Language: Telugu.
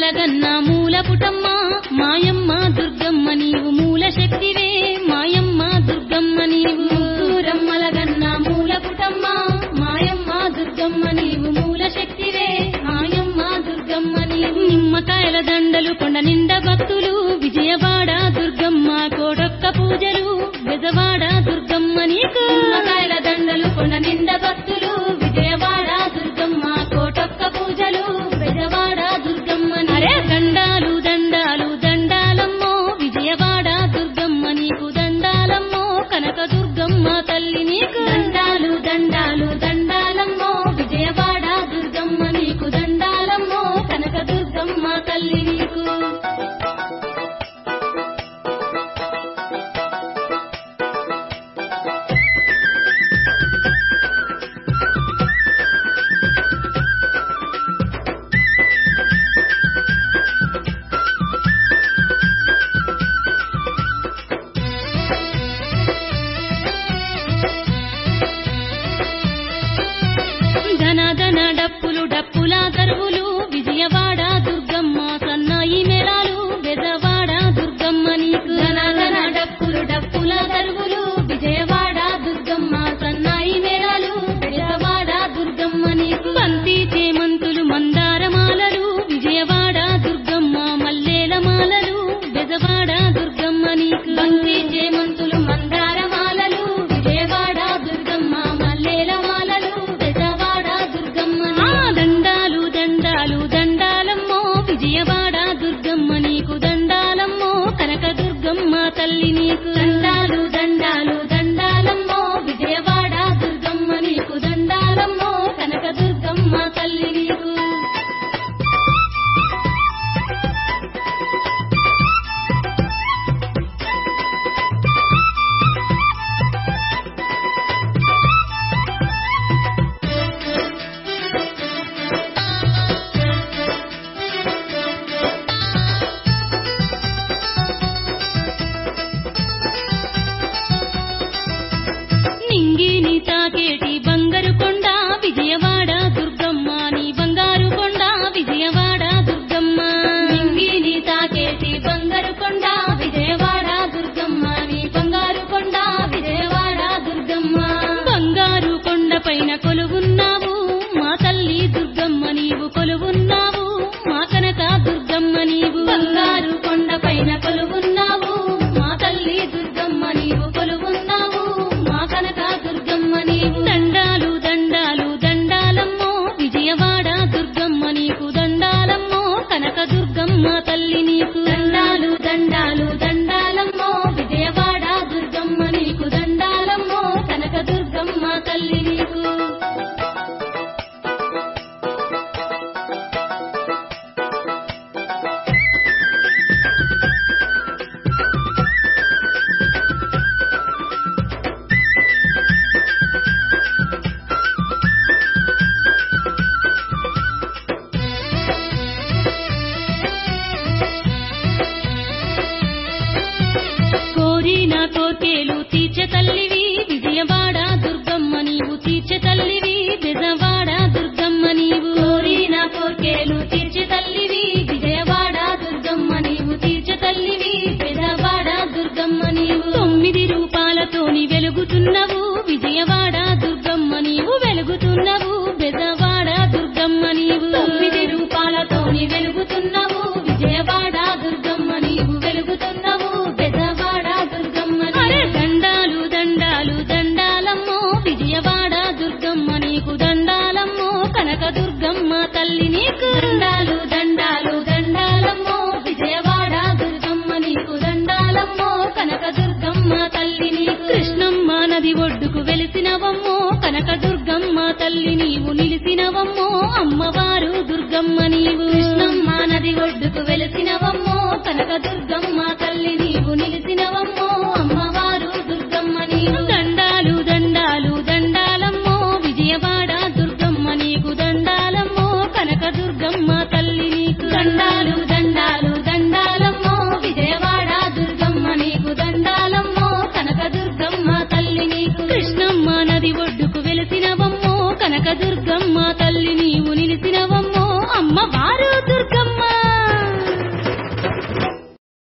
రమ్మలగన్న మూల పుటమ్మ మాయమ్మ దుర్గమ్మ నీవు మూల శక్తివే మాయమ్మ దుర్గమ్మ నీవు రమ్మలగన్న మూల పుటమ్మ మాయమ్మ దుర్గమ్మ నీవు మూల శక్తివే మాయమ్మ దుర్గమ్మ నీవు నిమ్మకాయల దండలు కొండ నిండా భక్తులు విజయవాడ దుర్గమ్మ కోడొక్క పూజలు బెజవాడ దుర్గమ్మ నీకు నిమ్మకాయల దండలు కొండ నిండా భక్తులు విజయవాడ దుర్గమ్మ కోటొక్క పూజలు బెజవాడ దుర్గమ్మ అరే దండాలు దండాలు దండాలమ్మో విజయవాడ దుర్గమ్మ నీకు దండాలమ్మో కనక దుర్గమ్మ తల్లి నీకు దండాలు దండాలు దండాలమ్మో విజయవాడ దుర్గమ్మ నీకు దండాలమ్మో కనక దుర్గమ్మ తల్లి నీకు ధన ధన డప్పులు డప్పుల దరువులు విజయవాడ దుర్గమ్మ సన్నాయి మేళాలు బెజవాడ దుర్గమ్మ నీకు ధన ధన డప్పులు డప్పుల దరువులు విజయవాడ దుర్గమ్మ సన్నాయి మేళాలు బెజవాడ దుర్గమ్మ నీకు బంతి చేమంతులు మందారమాలలు విజయవాడ దుర్గమ్మ మల్లేల మాలలు బెజవాడ దుర్గమ్మ నీకు బంతి చేమంతులు మందారమాలలు విజయవాడ దుర్గమ్మ మల్లేల మాలలు బెజవాడ దుర్గమ్మ ఆ దండాలు దండాలు దండాలమ్మో విజయవాడ దుర్గమ్మ నీకు దండాలమ్మో కనక దుర్గమ్మ తల్లి నీకు దండాలు దండాలు దండాలమ్మో విజయవాడ దుర్గమ్మ నీకు దండాలమ్మో కనక దుర్గమ్మ తల్లి నీకు నింగిని తాకేటి బంగారు కొండ విజయవాడ దుర్గమ్మ నీ బంగారు కొండ విజయవాడ దుర్గమ్మ నింగిని తాకేటి బంగారు కొండ విజయవాడ దుర్గమ్మ నీ బంగారు కొండ విజయవాడ దుర్గమ్మ బంగారు కొండ పైన కొలువున్నావు మా తల్లి దుర్గమ్మ నీవు కొలువున్నావు మా కనక దుర్గమ్మ నీవు బంగారు కొండ పైన కొలువున్నావు మా తల్లి దుర్గమ్మ నీవు కొలువున్నావు మా కనక దుర్గమ్మ నీవు దండాలు దండాలు దండాలమ్మో విజయవాడ దుర్గమ్మ నీకు దండాలమ్మో కనక దుర్గమ్మ తల్లి నీకు దండాలు దండాలు దండాలమ్మో విజయవాడ దుర్గమ్మ నీకు దండాలమ్మో కనక దుర్గమ్మ తల్లి నీకు కోరిన కోర్కేలు తీర్చె తల్లివి విజయవాడ దుర్గమ్మ నీవు తీర్చె తల్లివి బెజవాడ దుర్గమ్మ నీవు కోరిన కోర్కేలు తీర్చె తల్లివి విజయవాడ దుర్గమ్మ నీవు తీర్చె తల్లివి బెజవాడ దుర్గమ్మ నీవు తొమ్మిది రూపాలతోని వెలుగుతున్నవు విజయవాడ దుర్గమ్మ నీవు వెలుగుతున్నవు బెజవాడ దుర్గమ్మ నీవు తొమ్మిది రూపాలతోని వెలుగుతున్నవు విజయవాడ దుర్గమ్మ నీవు వెలుగుతున్నవు బెజవాడ దుర్గమ్మ అరే దండాలు దండాలు దండాలమ్మో విజయవాడ దుర్గమ్మ నీకు దండాలమ్మో కనక దుర్గమ్మ తల్లి నీకు దండాలు దండాలు దండాలమ్మో విజయవాడ దుర్గమ్మ నీకు దండాలమ్మో కనక దుర్గమ్మ తల్లి నీకు కృష్ణమ్మ నది ఒడ్డుకు వెలిసినవమ్మో కనక దుర్గమ్మ తల్లి నీవు నిలిసినవమ్మో అమ్మవారు దుర్గమ్మ నీవు కృష్ణమ్మ నది ఒడ్డుకు వెలిసినవమ్మో కనక దుర్గమ్మ తల్లి నీవు నిలిసినవమ్మో అమ్మవారు దుర్గమ్మ నీవు దండాలు దండాలు దండాలమ్మో విజయవాడ దుర్గమ్మ నీకు దండాలమ్మో కనక దుర్గమ్మ తల్లి నీకు దండాలు దండాలు దండాలమ్మో విజయవాడ దుర్గమ్మ నీకు దండాలమ్మో కనక దుర్గమ్మ తల్లి నీకు కృష్ణమ్మ నది ఒడ్డుకు వెలిసినవమ్మో కనక దుర్గమ్మ తల్లి నీవు నిలిసినవమ్మో